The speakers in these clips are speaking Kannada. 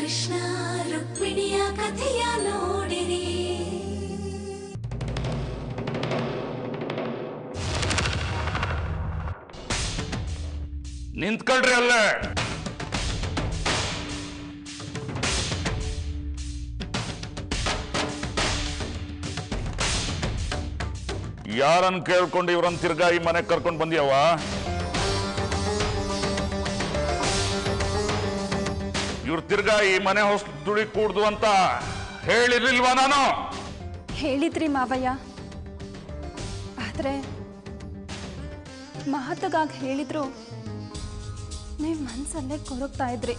ಕೃಷ್ಣ ರುಕ್ಮಿಣಿಯ ಕಥೆಯ ನೋಡಿರಿ ನಿಂತ್ಕೊಳ್ರಿ ಅಲ್ಲೇ ಯಾರನ್ನ ಕೇಳ್ಕೊಂಡು ಇವ್ರನ್ನ ತಿರ್ಗಾ ಈ ಮನೆಗೆ ಕರ್ಕೊಂಡು ಬಂದ್ಯಾವ ಇವ್ರು ತಿರ್ಗಾ ಈ ಮನೆ ಹೊಸ ದುಡಿ ಕೂಡ್ದು ಅಂತ ಹೇಳಿರ್ಲಿಲ್ವಾ ನಾನು ಹೇಳಿದ್ರಿ ಮಾವಯ್ಯ ಆದರೆ ಮಹತ್ಗಾಗಿ ಹೇಳಿದ್ರು ನೀವು ಮನಸ್ಸಲ್ಲೇ ಕೊರಗ್ತಾ ಇದ್ರಿ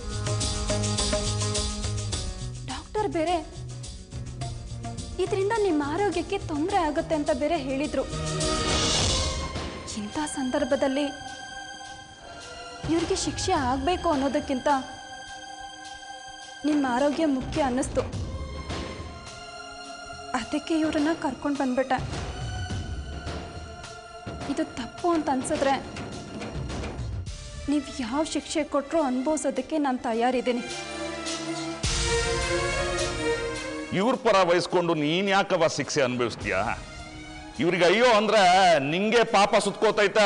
ಡಾಕ್ಟರ್ ಬೇರೆ ಇದರಿಂದ ನಿಮ್ಮ ಆರೋಗ್ಯಕ್ಕೆ ತೊಂದರೆ ಆಗುತ್ತೆ ಅಂತ ಬೇರೆ ಹೇಳಿದ್ರು ಇಂಥ ಸಂದರ್ಭದಲ್ಲಿ ಇವ್ರಿಗೆ ಶಿಕ್ಷೆ ಆಗಬೇಕು ಅನ್ನೋದಕ್ಕಿಂತ ನಿಮ್ಮ ಆರೋಗ್ಯ ಮುಖ್ಯ ಅನ್ನಿಸ್ತು ಅದಕ್ಕೆ ಇವ್ರನ್ನ ಕರ್ಕೊಂಡು ಬಂದ್ಬಿಟ್ಟೆ ಇದು ತಪ್ಪು ಅಂತ ಅನ್ಸಿದ್ರೆ ನೀವು ಯಾವ ಶಿಕ್ಷೆ ಕೊಟ್ಟರು ಅನುಭವಿಸೋದಕ್ಕೆ ನಾನು ತಯಾರಿದ್ದೀನಿ ಇವ್ರ ಪರ ವಹಿಸ್ಕೊಂಡು ನೀನ್ ಯಾಕವ ಶಿಕ್ಷೆ ಅನುಭವಿಸ್ತೀಯ ಇವ್ರಿಗೆ ಅಯ್ಯೋ ಅಂದ್ರೆ ನಿಂಗೆ ಪಾಪ ಸುತ್ಕೋತೈತೆ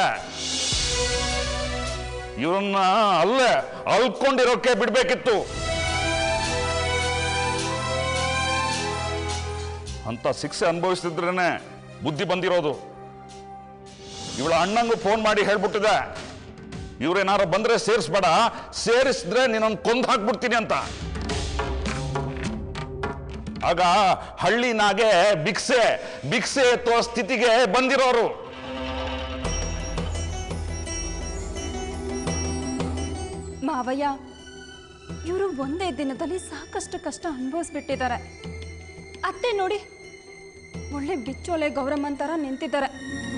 ಇವ್ರನ್ನ ಅಲ್ಲೇ ಅಲ್ಕೊಂಡಿರೋಕೆ ಬಿಡ್ಬೇಕಿತ್ತು ಅಂತ ಶಿಕ್ಷೆ ಅನುಭವಿಸ್ತಿದ್ರೇನೆ ಬುದ್ಧಿ ಬಂದಿರೋದು ಇವಳ ಅಣ್ಣಂಗೂ ಫೋನ್ ಮಾಡಿ ಹೇಳ್ಬಿಟ್ಟಿದೆ ಇವ್ರೇನಾರ ಬಂದ್ರೆ ಸೇರಿಸ್ಬೇಡ ಸೇರಿಸಿದ್ರೆ ನೀನೊಂದು ಕೊಂದು ಹಾಕ್ಬಿಡ್ತೀನಿ ಅಂತ ಆಗ ಹಳ್ಳಿನಾಗೆ ಭಿಕ್ಷೆ ಭಿಕ್ಷೆ ಎತ್ತುವ ಸ್ಥಿತಿಗೆ ಬಂದಿರೋರು ಮಾವಯ್ಯ ಇವರು ಒಂದೇ ದಿನದಲ್ಲಿ ಸಾಕಷ್ಟು ಕಷ್ಟ ಅನುಭವಿಸ್ಬಿಟ್ಟಿದ್ದಾರೆ ಅತ್ತೆ ನೋಡಿ ಒಳ್ಳೆ ಬಿಚ್ಚೋಲೆ ಗೌರಮ್ಮನ್ ಥರ ನಿಂತಿದ್ದಾರೆ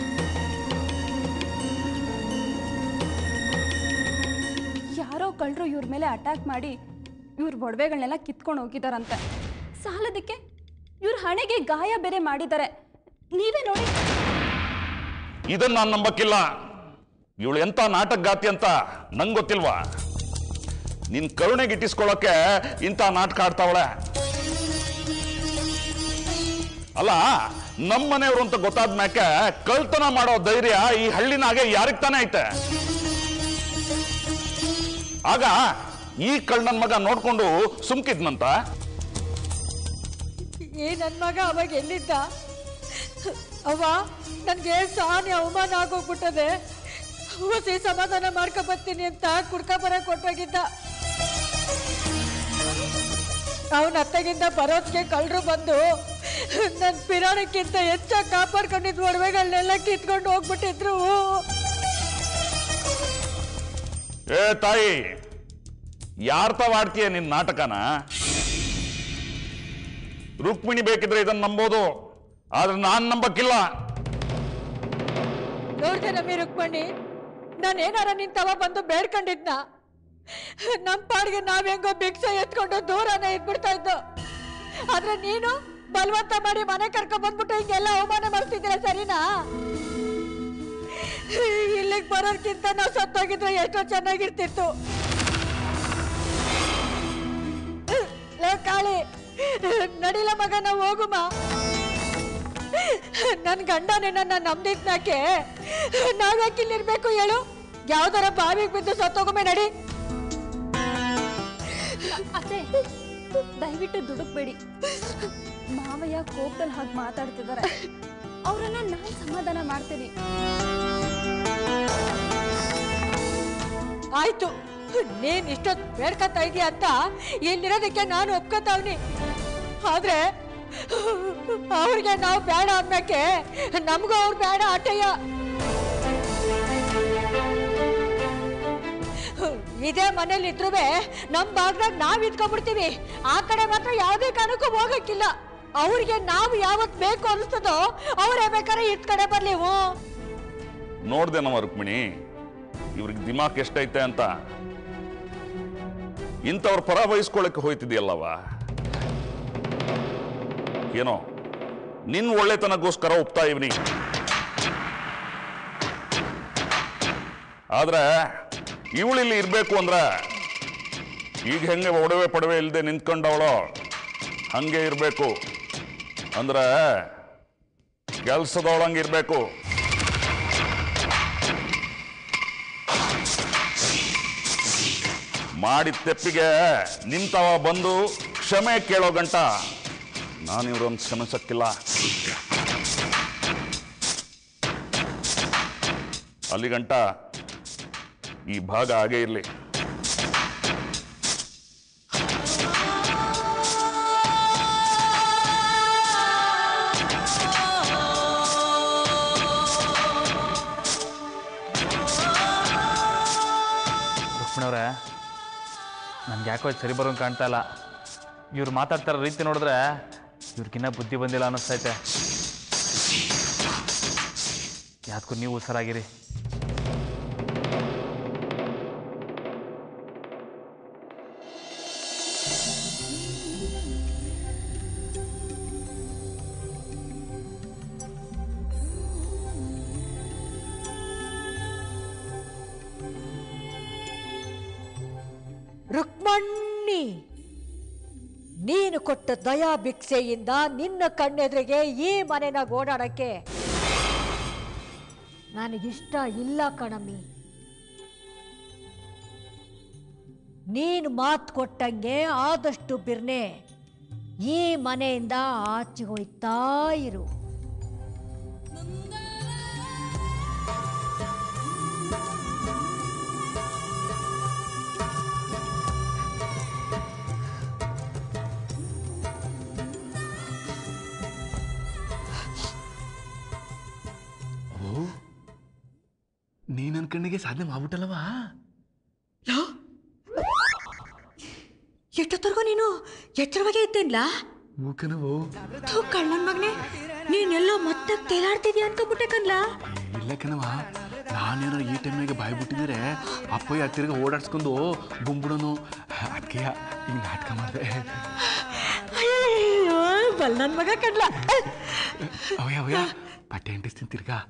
ಯಾರೋ ಕಳ್ಳರು ಇವ್ರ ಮೇಲೆ ಅಟ್ಯಾಕ್ ಮಾಡಿ ಇವ್ರ ಒಡವೆಗಳನ್ನೆಲ್ಲ ಕಿತ್ಕೊಂಡು ಹೋಗಿದಾರಂತೆ ಸಾಲದಕ್ಕೆ ಇವ್ರ ಹಣೆಗೆ ಗಾಯ ಬೇರೆ ಮಾಡಿದ್ದಾರೆ ನೀವೇ ನೋಡಿ ಇದನ್ನ ನಾನು ನಂಬಕ್ಕಿಲ್ಲ ಇವಳು ಎಂತ ನಾಟಕಗಾತಿ ಅಂತ ನಂಗೆ ಗೊತ್ತಿಲ್ವಾ ನಿನ್ ಕರುಣೆಗೆ ಇಟ್ಟಿಸ್ಕೊಳ್ಳೋಕೆ ಇಂಥ ನಾಟಕ ಆಡ್ತಾವಳೆ ಅಲ್ಲ ನಮ್ಮನೆಯವರು ಅಂತ ಗೊತ್ತಾದ ಮ್ಯಾಕೆ ಕಳ್ತನ ಮಾಡೋ ಧೈರ್ಯ ಈ ಹಳ್ಳಿನಾಗೆ ಯಾರಿಗ್ ತಾನೇ ಐತೆ ಆಗ ಈ ಕಳ್ಳನ್ ಮಗ ನೋಡ್ಕೊಂಡು ಸುಮ್ಕಿದ್ನಂತ ಈ ನನ್ನ ಮಗ ಅವಾಗ ಎಲ್ಲಿದ್ದ ಅವ್ವ ನನಗೆ ಸಾನಿ ಅವಮಾನ ಆಗೋಗ್ಬಿಟ್ಟದೆ ಹೊಸಿ ಸಮಾಧಾನ ಮಾಡ್ಕೊ ಬರ್ತೀನಿ ಅಂತ ಕುಡ್ಕ ಬರ ಕೊಟ್ಟೋಗಿದ್ದ ಅವನ ಅತ್ತಗಿಂದ ಬರೋದ್ಗೆ ಕಳ್ಳರು ಬಂದು ನನ್ನ ಪಿರಾಣಕ್ಕಿಂತ ಹೆಚ್ಚಾಗಿ ಕಾಪಾಡ್ಕೊಂಡಿದ್ ಒಡವೆಗಳನ್ನೆಲ್ಲ ಕಿತ್ಕೊಂಡು ಹೋಗ್ಬಿಟ್ಟಿದ್ರು ಏ ತಾಯಿ ಯಾರ್ ತಾವ್ ಆಡ್ತೀಯ ನಿನ್ ನಾಟಕನ ರುಕ್ಮಿಣಿ ಬೇಕಿದ್ರೆ ಇದನ್ನ ನಂಬೋದು ಆದ್ರೆ ನಾನ್ ನಂಬಕ್ಕಿಲ್ಲ ನೋಡ್ದೆ ನಮ್ಮಿ ರುಕ್ಮಣಿ ನಾನು ಏನಾರ ನಿನ್ ತವ ಬಂದು ಬೇಡ್ಕೊಂಡಿದ್ನ ನಮ್ ಪಾಡ್ಗೆ ನಾವ್ ಹೆಂಗೋ ಭಿಕ್ಷೆ ಎತ್ಕೊಂಡು ದೂರನೇ ಇದ್ಬಿಡ್ತಾ ಇದ್ದು ಆದ್ರೆ ನೀನು ಬಲವಂತ ಮಾಡಿ ಮನೆ ಕರ್ಕೊಂಡ್ ಬಂದ್ಬಿಟ್ಟು ಹಿಂಗೆಲ್ಲ ಅವಮಾನ ಮಾಡ್ತಿದ್ದೀರ ಸರಿನಾ ಇಲ್ಲಿಗೆ ಬರೋರ್ಕಿಂತ ನಾವು ಸತ್ತೋಗಿದ್ರೆ ಎಷ್ಟೋ ಚೆನ್ನಾಗಿರ್ತಿತ್ತು ಲೇ ಕಾಳಿ ನಡಿಲ ಮಗ ನಾವು ಹೋಗುಮ ನನ್ ಗಂಡ ನಿನ್ನ ನಂಬಿದ್ನಾಕೆ ನಾವ್ಯಾಕೆ ಇಲ್ಲಿರ್ಬೇಕು ಹೇಳು ಯಾವ್ದಾರ ಬಾವಿಗೆ ಬಿದ್ದು ಸತ್ತೋಗೊಮ್ಮೆ ನಡಿ ಅತ್ತೆ ದಯವಿಟ್ಟು ದುಡುಕ್ಬೇಡಿ ಮಾವಯ್ಯ ಕೋಪದಲ್ಲಿ ಹಾಗೆ ಮಾತಾಡ್ತಿದ್ದಾರೆ ಅವರನ್ನ ನಾನು ಸಮಾಧಾನ ಮಾಡ್ತೀನಿ ಆಯ್ತು ನೀನ್ ಇಷ್ಟೊತ್ತು ಬೇಡ್ಕತ್ತಾ ಇದೀಯ ಅಂತ ಇಲ್ಲಿರೋದಕ್ಕೆ ನಾನು ಒಪ್ಕೋತಾವ್ನಿ ಆದ್ರೆ ಅವ್ರಿಗೆ ನಾವು ಬೇಡ ಅಂದ್ಮೇಕೆ ನಮಗೂ ಅವ್ರು ಬೇಡ ಆಟಯ್ಯ ಇದೇ ಮನೇಲಿ ಇದ್ರೂ ನಮ್ ಭಾಗದಾಗ ನಾವ್ ಇದ್ಕೊಂಡ್ಬಿಡ್ತೀವಿ ಆ ಕಡೆ ಮಾತ್ರ ಯಾವುದೇ ಕಾರಣಕ್ಕೂ ಹೋಗಕ್ಕಿಲ್ಲ ಅವ್ರಿಗೆ ನಾವು ಯಾವತ್ ಬೇಕು ಅನಿಸ್ತದೋ ಅವ್ರೇ ಬೇಕಾದ್ರೆ ಇದ್ ಕಡೆ ಬರ್ಲಿ ಹ್ಞೂ ನೋಡ್ದೆ ನಮ್ಮ ರುಕ್ಮಿಣಿ ಇವ್ರಿಗೆ ದಿಮಾಕ್ ಎಷ್ಟೈತೆ ಅಂತ ಇಂಥವ್ರ ಪರ ವಹಿಸ್ಕೊಳಕ್ಕೆ ಹೋಯ್ತಿದ್ಯಲ್ಲವ ಏನೋ ನಿನ್ ಒಳ್ಳೆತನಗೋಸ್ಕರ ಒಪ್ತಾ ಇವ್ನಿ ಆದ್ರೆ ಇವಳಿಲ್ಲಿ ಇರ್ಬೇಕು ಅಂದ್ರೆ ಈಗ ಹೆಂಗೆ ಒಡವೆ ಪಡವೆ ಇಲ್ಲದೆ ನಿಂತ್ಕೊಂಡವಳು ಹಂಗೆ ಇರಬೇಕು ಅಂದ್ರೆ ಕೆಲಸದವಳಂಗಿರ್ಬೇಕು ಮಾಡಿದ ತೆಪ್ಪಿಗೆ ನಿಂತವ ಬಂದು ಕ್ಷಮೆ ಕೇಳೋ ಗಂಟ ನಾನು ಇವ್ರೊಂದು ಕ್ಷಮಿಸಕ್ಕಿಲ್ಲ ಅಲ್ಲಿ ಗಂಟ ಈ ಭಾಗ ಹಾಗೆ ಇರಲಿ ರುಕ್ಮಿಣವ್ರೆ ನನ್ಗೆ ಯಾಕೋ ಇದು ಸರಿ ಬರೋಂಗೆ ಕಾಣ್ತಾ ಇಲ್ಲ ಇವ್ರು ಮಾತಾಡ್ತಾರೋ ರೀತಿ ನೋಡಿದ್ರೆ ಇವ್ರಿಗಿನ್ನ ಬುದ್ಧಿ ಬಂದಿಲ್ಲ ಅನ್ನಿಸ್ತೈತೆ ಯಾಕೂ ನೀವು ಹುಷಾರಾಗಿರಿ ರುಕ್ಮಣ್ಣಿ ನೀನು ಕೊಟ್ಟ ದಯಾ ಭಿಕ್ಷೆಯಿಂದ ನಿನ್ನ ಕಣ್ಣೆದುರಿಗೆ ಈ ಮನೆನ ಓಡಾಡಕ್ಕೆ ನನಗಿಷ್ಟ ಇಲ್ಲ ಕಣಮ್ಮಿ ನೀನು ಮಾತು ಕೊಟ್ಟಂಗೆ ಆದಷ್ಟು ಬಿರ್ನೆ ಈ ಮನೆಯಿಂದ ಆಚೆ ಹೋಯ್ತಾ ಇರು ನೀ ನನ್ನ ಕಣ್ಣಿಗೆ ಸಾಧನೆ ಮಾಡ್ಬಿಟ್ಟಲ್ಲವಾ ಎಷ್ಟೊತ್ತರ್ಗು ನೀನು ಎಚ್ಚರವಾಗೇ ಇದ್ದೇನ್ಲಾ ಮೂಕನವು ಥೂ ಕಳ್ಳನ್ ಮಗನೇ ನೀನೆಲ್ಲೋ ಮತ್ತೆ ತೇಲಾಡ್ತಿದ್ಯಾ ಅನ್ಕೊಂಬಿಟ್ಟೆ ಕಣ್ಲಾ ಇಲ್ಲ ಕಣವ ನಾನೇನಾರು ಈ ಟೈಮಿಗೆ ಬಾಯಿ ಬಿಟ್ಟಿದ್ರೆ ಅಪ್ಪಯ್ಯ ಹತ್ತಿರಗೆ ಓಡಾಡ್ಸ್ಕೊಂಡು ಗುಂಬಿಡೋನು ಅದಕ್ಕೆ ಈಗ ನಾಟಕ ಮಾಡಿದೆ ಅಯ್ಯೋ ಬಲ್ ನನ್ ಮಗ ಕಣ್ಲ ಅವಯ್ಯ ಅವಯ್ಯ ಬಟ್ಟೆ ಅಂಟಿಸ್ತೀನಿ ತಿರ್ಗಾ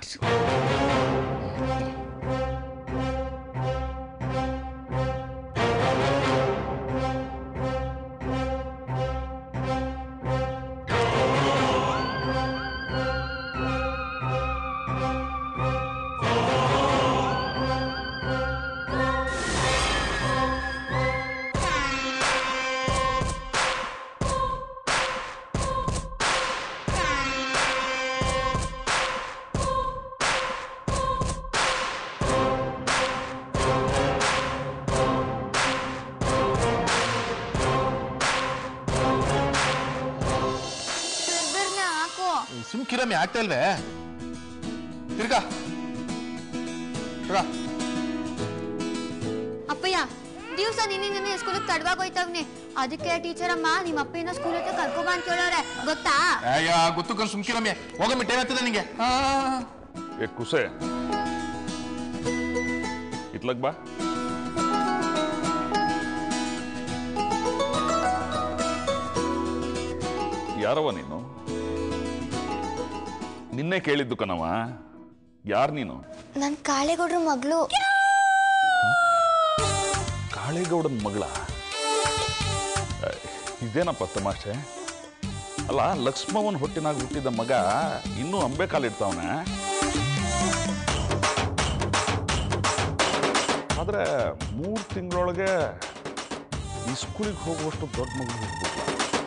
ಹಾಕು ಸುಮ್ಕಿರಮ್ಮಿ ಆಗ್ತಾ ಇಲ್ವೇ ತಿರ್ಗಾ ತಿರ್ಗಾ ಅಪ್ಪಯ್ಯ ದಿವ್ಸ ನಿನ್ನಿಂದನೇ ಸ್ಕೂಲಿಗೆ ತಡವಾಗಿ ಹೋಯ್ತವ್ನೆ ಅದಕ್ಕೆ ಟೀಚರ್ ಅಮ್ಮ ನಿಮ್ಮ ಅಪ್ಪನ ಸ್ಕೂಲ್ ಹತ್ರ ಕರ್ಕೊಂಬ ಅಂತ ಹೇಳೋರೆ ಗೊತ್ತಾ ಅಯ್ಯ ಗೊತ್ತು ಕಣ್ ಸುಮ್ಕಿರಮ್ಮಿ ಹೋಗಮ್ಮಿ ಟೈಮ್ ಆಗ್ತದೆ ನಿಂಗೆ ಏ ಕುಸೆ ಇತ್ಲಗ್ ಬಾ ಯಾರವ ನೀನು ನಿನ್ನೆ ಕೇಳಿದ್ದು ಕಣವ ಯಾರು ನೀನು ನನ್ ಕಾಳೆಗೌಡ್ರ ಮಗಳು ಕಾಳೇಗೌಡನ ಮಗಳ ಏ, ಇದೇನಪ್ಪ ತಮಾಷೆ ಅಲ್ಲ ಲಕ್ಷ್ಮವನ್ ಹೊಟ್ಟಿನಾಗ ಹುಟ್ಟಿದ ಮಗ ಇನ್ನೂ ಅಂಬೆ ಕಾಲಿಡ್ತಾವನೆ ಆದ್ರೆ ಮೂರು ತಿಂಗಳೊಳಗೆ ಈ ಸ್ಕೂಲಿಗೆ ಹೋಗುವಷ್ಟು ದೊಡ್ಡ ಮಗಳು ಹುಟ್ಬಿಟ್ಲ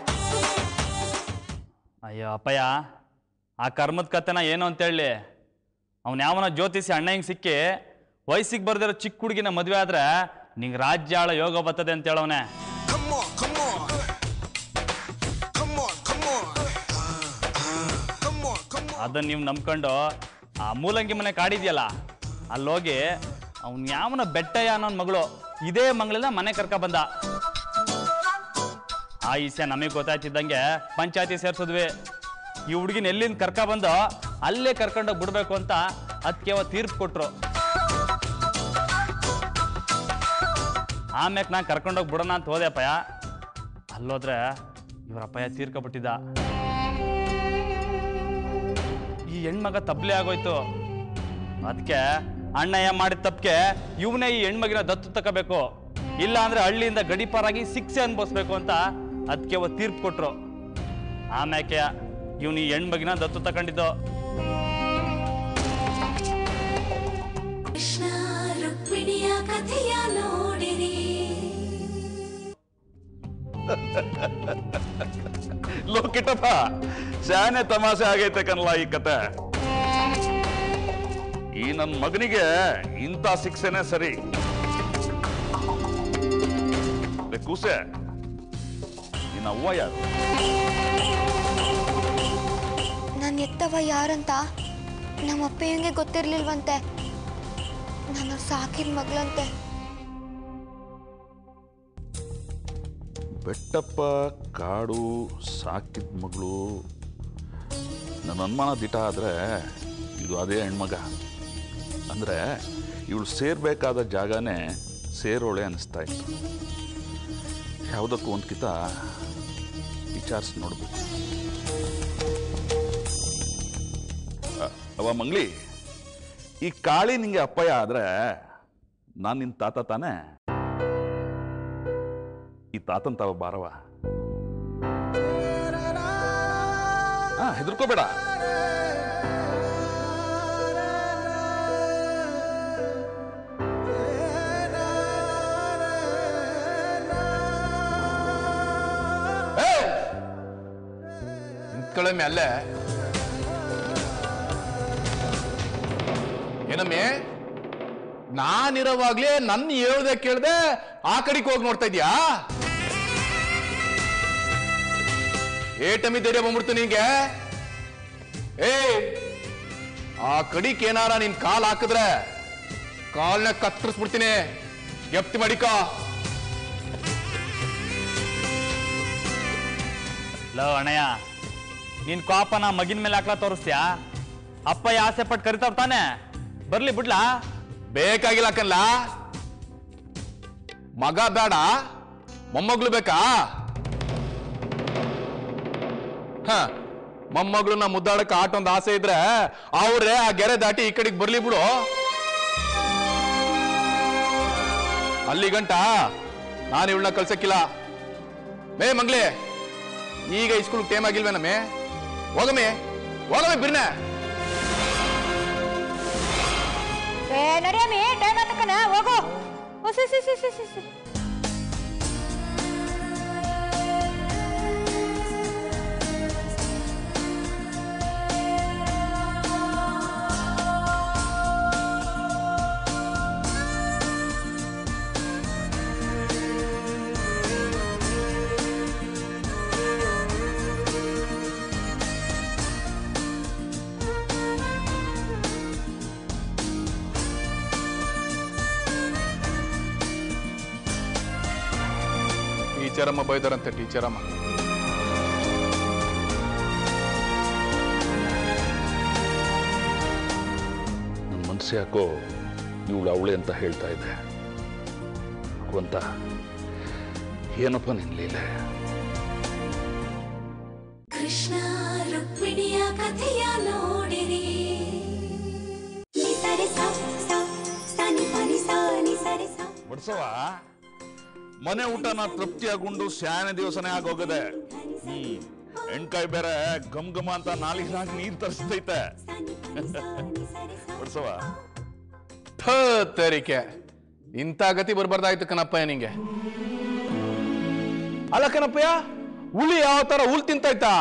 ಅಯ್ಯೋ ಅಪ್ಪಯ್ಯ ಆ ಕರ್ಮದ ಕಥೆನ ಏನು ಅಂತೇಳಿ ಅವ್ನು ಯಾವನ ಜ್ಯೋತಿಷಿ ಅಣ್ಣ ಹಿಂಗೆ ಸಿಕ್ಕಿ ವಯಸ್ಸಿಗೆ ಬರ್ದಿರೋ ಚಿಕ್ಕ ಹುಡುಗಿನ ಮದುವೆ ಆದ್ರೆ ನಿಂಗೆ ರಾಜ್ಯ ಆಳ ಯೋಗ ಬರ್ತದೆ ಅಂತ ಹೇಳವನೆ ಅದನ್ನ ನೀವು ನಂಬ್ಕೊಂಡು ಆ ಮೂಲಂಗಿ ಮನೆ ಕಾಡಿದ್ಯಲ್ಲ ಅಲ್ಲೋಗಿ ಅವ್ನು ಯಾವನ ಬೆಟ್ಟಯ್ಯ ಅನ್ನೋ ಮಗಳು ಇದೇ ಮಂಗಳಿಂದ ಮನೆ ಕರ್ಕ ಬಂದ ಆ ವಿಷಯ ನಮಗೆ ಗೊತ್ತಾಯ್ತಿದ್ದಂಗೆ ಪಂಚಾಯತಿ ಸೇರ್ಸಿದ್ವಿ ಈ ಹುಡುಗಿನ ಎಲ್ಲಿಂದ ಕರ್ಕ ಬಂದೋ ಅಲ್ಲೇ ಕರ್ಕೊಂಡೋಗಿ ಬಿಡ್ಬೇಕು ಅಂತ ಅದಕ್ಕೆ ಅವ ತೀರ್ಪು ಕೊಟ್ರು ಆಮ್ಯಾಕ್ ನಾನು ಕರ್ಕೊಂಡೋಗಿ ಬಿಡೋಣ ಅಂತ ಹೋದೆ ಅಪ್ಪಯ್ಯ ಅಲ್ಲೋದ್ರೆ ಇವ್ರ ಅಪ್ಪಯ್ಯ ತೀರ್ಕೊಬಿಟ್ಟಿದ್ದ ಈ ಹೆಣ್ಮಗ ತಬ್ಲೆ ಆಗೋಯ್ತು ಅದಕ್ಕೆ ಅಣ್ಣಯ್ಯ ಮಾಡಿದ ತಪ್ಪಿಗೆ ಇವನೇ ಈ ಹೆಣ್ಮಗಿನ ದತ್ತು ತಗೋಬೇಕು ಇಲ್ಲ ಅಂದ್ರೆ ಹಳ್ಳಿಯಿಂದ ಗಡಿಪಾರಾಗಿ ಶಿಕ್ಷೆ ಅನ್ಭವಿಸ್ಬೇಕು ಅಂತ ಅದಕ್ಕೆ ಅವತ್ತು ತೀರ್ಪು ಕೊಟ್ರು ಆಮ್ಯಾಕೆ ಇವ್ನು ಈ ಹೆಣ್ಮಗಿನ ದತ್ತು ತಗೊಂಡಿದ್ದು ಕೃಷ್ಣ ರುಕ್ಮಿಣಿಯ ಕಥೆಯ ನೋಡಿರಿ ಲೋಕಿಟಪ್ಪ ಶಾನೆ ತಮಾಷೆ ಆಗೈತೆ ಕನ್ಲ ಈ ಕತೆ ಈ ನನ್ನ ಮಗನಿಗೆ ಇಂಥ ಶಿಕ್ಷೆನೇ ಸರಿ ಲೇ ಕೂಸೆ ನಿನ್ನ ಅವ್ವ ಯಾರು ನಾನು ಎತ್ತವ ಯಾರಂತ ನಮ್ಮ ಅಪ್ಪಯ್ಯಂಗೆ ಗೊತ್ತಿರ್ಲಿಲ್ವಂತೆ ನನ್ನ ಸಾಕಿದ ಮಗಳಂತೆ ಬೆಟ್ಟಪ್ಪ ಕಾಡು ಸಾಕಿದ ಮಗಳು ನನ್ನ ಅನುಮಾನ ದಿಟ ಆದರೆ ಇದು ಅದೇ ಹೆಣ್ಮಗ ಅಂದರೆ ಇವಳು ಸೇರ್ಬೇಕಾದ ಜಾಗನೇ ಸೇರೋಳೆ ಅನಿಸ್ತಾ ಇತ್ತು ಯಾವುದಕ್ಕೂ ಒಂದು ಕಿತ ವಿಚಾರಿಸಿ ನೋಡ್ಬೇಕು ಅ- ಅವ ಮಂಗ್ಲಿ ಈ ಕಾಳಿ ನಿಂಗೆ ಅಪ್ಪಯ್ಯ ಆದ್ರೆ ನಾನು ನಿನ್ನ ತಾತ ತಾನೇ ಈ ತಾತನ್ ತಾವ ಬಾರವ ಹಾ ಹೆದರ್ಕೋಬೇಡ ನಿಂತ್ಕೊಳ್ಳಮ್ಮೆ ಅಲ್ಲೇ ಏನಮ್ಮೆ ನಾನಿರೋವಾಗ್ಲೇ ನನ್ನ ಹೇಳ್ದೆ ಕೇಳ್ದೆ ಆ ಕಡೆಗೆ ಹೋಗಿ ನೋಡ್ತಾ ಇದ್ಯಾ ಏಟಮಿ ಧೈರ್ಯ ಬಂದ್ಬಿಡ್ತು ನಿಂಗೆ ಏ ಆ ಕಡಿಕ್ ಏನಾರ ನಿನ್ ಕಾಲ್ ಹಾಕಿದ್ರೆ ಕಾಲ್ನ ಕತ್ತರಿಸ್ಬಿಡ್ತೀನಿ ಎಪ್ತಿ ಮಡಿಕೋ ಲೋ ಅಣ್ಣಯ್ಯ ನಿನ್ ಕೋಪನ ಮಗಿನ ಮೇಲೆ ಹಾಕ್ಲಾ ತೋರಿಸ್ತ್ಯಾ ಅಪ್ಪ ಆಸೆ ಪಟ್ಟು ಕರಿತಾವ್ ತಾನೆ ಬರ್ಲಿ ಬಿಡ್ಲಾ ಬೇಕಾಗಿಲ್ಲ ಕಲ್ಲ ಮಗ ಬೇಡ ಮೊಮ್ಮಗಳು ಬೇಕಾ ಹ ಮೊಮ್ಮಗಳನ್ನ ಮುದ್ದಾಡಕ್ಕೆ ಆಟೊಂದು ಆಸೆ ಇದ್ರೆ ಅವ್ರೆ ಆ ಗೆರೆ ದಾಟಿ ಈ ಕಡೆಗೆ ಬರ್ಲಿ ಬಿಡು ಅಲ್ಲಿ ಗಂಟ ನಾನು ಇವಳನ್ನ ಕಳ್ಸಕ್ಕಿಲ್ಲ ಮೇ ಮಂಗ್ಲೆ ಈಗ ಸ್ಕೂಲ್ ಟೈಮ್ ಆಗಿಲ್ವೇನಮ್ಮೆ ಹೋಗಮ್ಮೆ ಹೋಗಮ್ಮೆ ಬಿರ್ನೆ ಏ ನಡಿಯಮ್ಮಿ ಟೈಮ್ ಆತಕ್ಕನ ಹೋಗು ಓ, ಸಿ, ಸಿ, ಸಿ, ಸಿ, ಸಿ, ಸಿ. ಟೀಚರಮ್ಮ ಬೈದಾರಂತೆ ಟೀಚರಮ್ಮ ನನ್ನ ಮನಸ್ಸು ಯಾಕೋ ಇವಳು ಅವಳೆ ಅಂತ ಹೇಳ್ತಾ ಇದ್ದೆ ಭಗವಂತ ಏನಪ್ಪ ನಿನ್ ಲೀಲೆ ಕೃಷ್ಣ ರುಕ್ಮಿಣಿಯ ಕಥೆಯ ನೋಡಿರಿ ನಿಸರೆ ಸ ಸ ಸನಿ ಪನಿ ಸ ನಿಸರೆ ಸ ಬಡ್ಸವ ಮನೆ ಊಟನ ತೃಪ್ತಿಯಾಗುಂಡು ಸ್ಯಾನೆ ದಿವಸನೇ ಆಗೋಗದೆ ಹ್ಮ್ ಹೆಣ್ಕಾಯಿ ಬೇರೆ ಗಮ್ ಗಮ ಅಂತ ನಾಲಿಗೆ ನೀರ್ ತರಿಸ್ತೈತೆ ಬಡ್ಸವ ಥೋ ತರಿಕೆ ಇಂಥ ಗತಿ ಬರ್ಬಾರ್ದಾಯ್ತು ಕಣಪ್ಪಯ್ಯ ನಿಂಗೆ ಅಲ್ಲ ಕಣಪ್ಪಯ್ಯ ಹುಲಿ ಯಾವ ತರ ಹುಲ್ ತಿಂತಾಯ್ತಾ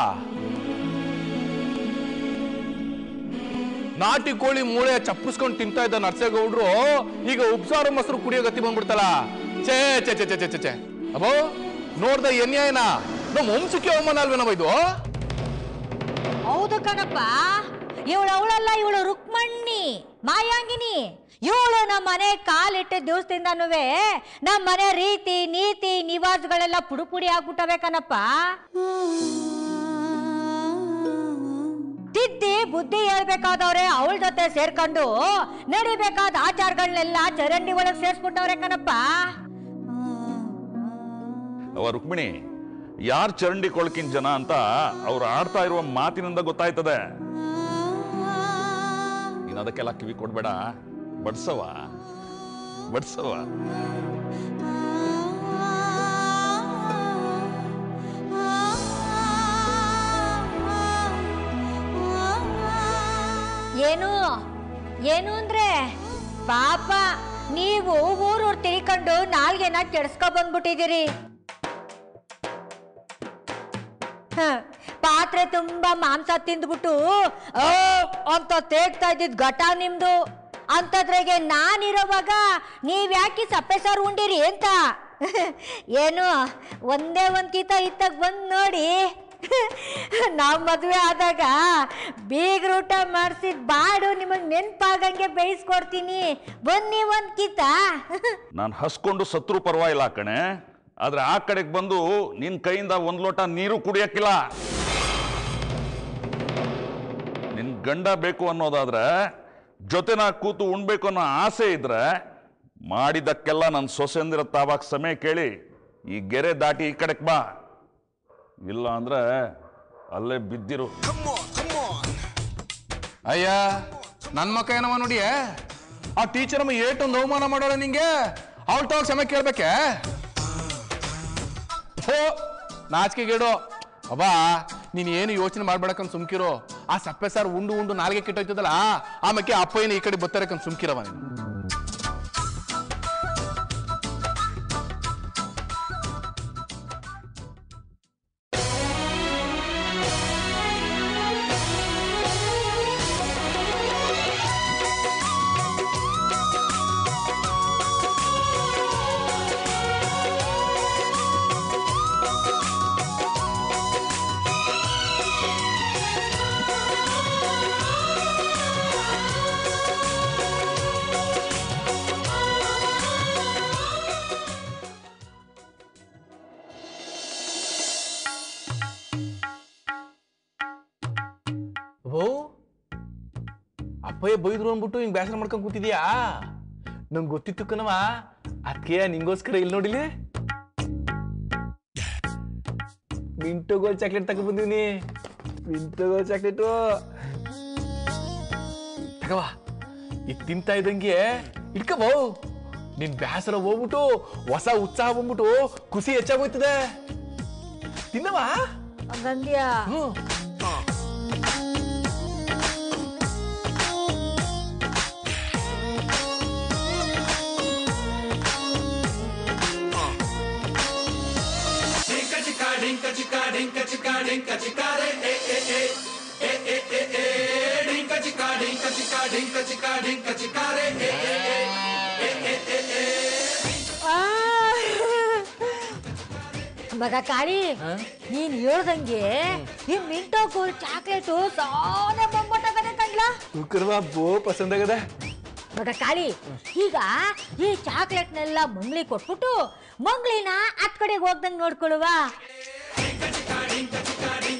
ನಾಟಿ ಕೋಳಿ ಮೂಳೆ ಚಪ್ಪಿಸ್ಕೊಂಡು ತಿಂತಾ ಇದ್ದ ನರ್ಸೇಗೌಡ್ರು ಈಗ ಉಪ್ಸಾರು ಮೊಸರು ಕುಡಿಯೋ ಗತಿ ಬಂದ್ಬಿಡ್ತಲ್ಲ ಛೇ ಛೇ ಛೇ ಛೇ ಛೇ ಛೇ ಛೇ ಅಬ್ಬೋ ನೋಡ್ದ ಎನ್ಯಾಯನ ನಮ್ಮ ವಂಶಕ್ಕೆ ಅವಮಾನ ಅಲ್ವೇನವ ಇದು ಹೌದು ಕಣಪ್ಪ ಇವಳು ಅವಳಲ್ಲ ಇವಳು ರುಕ್ಮಣ್ಣಿ ಮಾಯಾಂಗಿನಿ ಇವಳು ನಮ್ಮ ಮನೆ ಕಾಲಿಟ್ಟ ದಿವಸದಿಂದನೂ ನಮ್ಮ ಮನೆ ರೀತಿ ನೀತಿ ನಿವಾಸಗಳೆಲ್ಲ ಪುಡಿ ಪುಡಿ ಆಗ್ಬಿಟ್ಟವೆ ಕಣಪ್ಪ ತಿದ್ದಿ ಬುದ್ಧಿ ಹೇಳ್ಬೇಕಾದವ್ರೆ ಅವಳ ಜೊತೆ ಸೇರ್ಕೊಂಡು ನಡಿಬೇಕಾದ ಆಚಾರಗಳನ್ನೆಲ್ಲ ಚರಂಡಿ ಒಳಗ್ ಸೇರ್ಸ್ಬಿಟ್ಟವ್ರೆ ಕಣಪ್ಪ ಅವ ರುಕ್ಮಿಣಿ ಯಾರ್ ಚರಂಡಿ ಕೊಳಕಿನ ಜನ ಅಂತ ಅವ್ರು ಆಡ್ತಾ ಇರುವ ಮಾತಿನಿಂದ ಗೊತ್ತಾಯ್ತದೆ ನೀನ್ ಅದಕ್ಕೆಲ್ಲ ಕಿವಿ ಕೊಡ್ಬೇಡ ಬಡ್ಸವ ಬಡ್ಸವ ಏನು ಏನು ಅಂದ್ರೆ ಪಾಪ ನೀವು ಊರೂರ್ ತಿಳ್ಕೊಂಡು ನಾಲ್ಗೆನ ಕೆಡ್ಸ್ಕೊ ಬಂದ್ಬಿಟ್ಟಿದ್ದೀರಿ ಹ, ಪಾತ್ರೆ ತುಂಬಾ ಮಾಂಸ ತಿಂದ್ಬಿಟ್ಟು ಓ ಅಂತ ತೇಗ್ತಾ ಇದ್ದಿದ್ ಘಟ ನಿಮ್ದು ಅಂತದ್ರಾಗೆ ನಾನಿರೋವಾಗ ನೀವ್ ಯಾಕೆ ಸಪ್ಪೆ ಸಾರು ಉಂಡಿರಿ ಅಂತ ಏನು ಒಂದೇ ಒಂದ್ ಕೀತ ಇತ್ತಾಗ ಬಂದ್ ನೋಡಿ ನಾವ್ ಮದ್ವೆ ಆದಾಗ ಬೀಗ್ರೂಟ ಮಾಡಿಸಿದ ಬಾಡು ನಿಮಗ್ ನೆನ್ಪಾಗಂಗೆ ಬೇಯಿಸ್ಕೊಡ್ತೀನಿ ಬನ್ನಿ ಒಂದ್ ಕೀತ ನಾನು ಹಸ್ಕೊಂಡು ಸತ್ರು ಪರವಾಗಿಲ್ಲ ಕಣೆ ಆದ್ರೆ ಆ ಕಡೆಗೆ ಬಂದು ನಿನ್ ಕೈಯಿಂದ ಒಂದ್ ಲೋಟ ನೀರು ಕುಡಿಯಕ್ಕಿಲ್ಲ ನಿನ್ ಗಂಡ ಬೇಕು ಅನ್ನೋದಾದ್ರೆ ಜೊತೆನ ಕೂತು ಉಣ್ಬೇಕು ಅನ್ನೋ ಆಸೆ ಇದ್ರೆ ಮಾಡಿದಕ್ಕೆಲ್ಲ ನನ್ನ ಸೊಸೆಂದಿರ ತಾವಾಗ ಸಮಯ ಕೇಳಿ ಈ ಗೆರೆ ದಾಟಿ ಈ ಕಡೆಗೆ ಬಾ ಇಲ್ಲ ಅಂದ್ರೆ ಅಲ್ಲೇ ಬಿದ್ದಿರು ಅಯ್ಯ ನನ್ ಮಕ್ಕ ಏನವ ನೋಡಿ ಆ ಟೀಚರ್ ಅಮ್ಮ ಏಟೊಂದು ಅವಮಾನ ಮಾಡೋಳ ನಿಂಗೆ ಅವಳು ತಗೋ ಕ್ಷಮೆ ಕೇಳ್ಬೇಕೆ ಹೋ ನಾಚಿಕೆಗೇಡು ಅಬ್ಬಾ ನೀನ್ ಏನು ಯೋಚನೆ ಮಾಡ್ಬೇಡಕಂತ ಸುಮ್ಕಿರೋ ಆ ಸಪ್ಪೆ ಸಾರು ಉಂಡು ಉಂಡು ನಾಲ್ಗೆ ಕೆಟ್ಟೋಯ್ತದಲ್ಲ ಆಮೇಲೆ ಅಪ್ಪ ಏನು ಈ ಕಡೆ ಬತ್ತಾರಕಂತ ಸುಮ್ಕಿರವ ನೀನು ಓ ಅಪ್ಪಯ್ಯ ಬೈದ್ರು ಅಂದ್ಬಿಟ್ಟು ಹಿಂಗ್ ಬೇಸರ ಮಾಡ್ಕೊಂಡ್ ಕೂತಿದ್ಯಾ ನಂಗೆ ಗೊತ್ತಿತ್ತು ಕಣವ ಅದಕ್ಕೆ ನಿಂಗೋಸ್ಕರ ಇಲ್ಲಿ ನೋಡಿಲಿ ಮಿಂಟೋಗೋಲ್ ಚಾಕ್ಲೇಟ್ ತಗೊಂಡ್ ಬಂದೀನಿ ಮಿಂಟೋಗೋಲ್ ಚಾಕ್ಲೇಟು ತಗವ ಇದು ತಿಂತಾ ಇದ್ದಂಗೆ ಇಟ್ಕಬೋ ನಿನ್ ಬೇಸರ ಹೋಗ್ಬಿಟ್ಟು ಹೊಸ ಉತ್ಸಾಹ ಬಂದ್ಬಿಟ್ಟು ಖುಷಿ ಹೆಚ್ಚಾಗೋಯ್ತದೆ ತಿನ್ನವಾ ಹಂಗಂದ್ಯಾ ಹ್ಮ್ ಮಗ ಕಾಳಿ ನೀನ್ ಹೇಳ್ದಂಗೆ ಈ ಮಿಂಟೋ ಗೋಲ್ ಚಾಕ್ಲೇಟು ಸಾನೆ ಬೊಂಬಟ್ಟಾಗದೆ ಕಂಡ್ಲ ಕುಕ್ಕರ್ವಾ ಬೋ ಪಸಂದ್ ಆಗದ ಮಗ ಕಾಳಿ ಈಗ ಈ ಚಾಕ್ಲೇಟ್ನೆಲ್ಲ ಮಂಗ್ಳಿ ಕೊಟ್ಬಿಟ್ಟು ಮಂಗ್ಳಿನ ಹತ್ ಕಡೆಗೆ ಹೋಗ್ದಂಗ್ ನೋಡ್ಕೊಳ್ಳುವ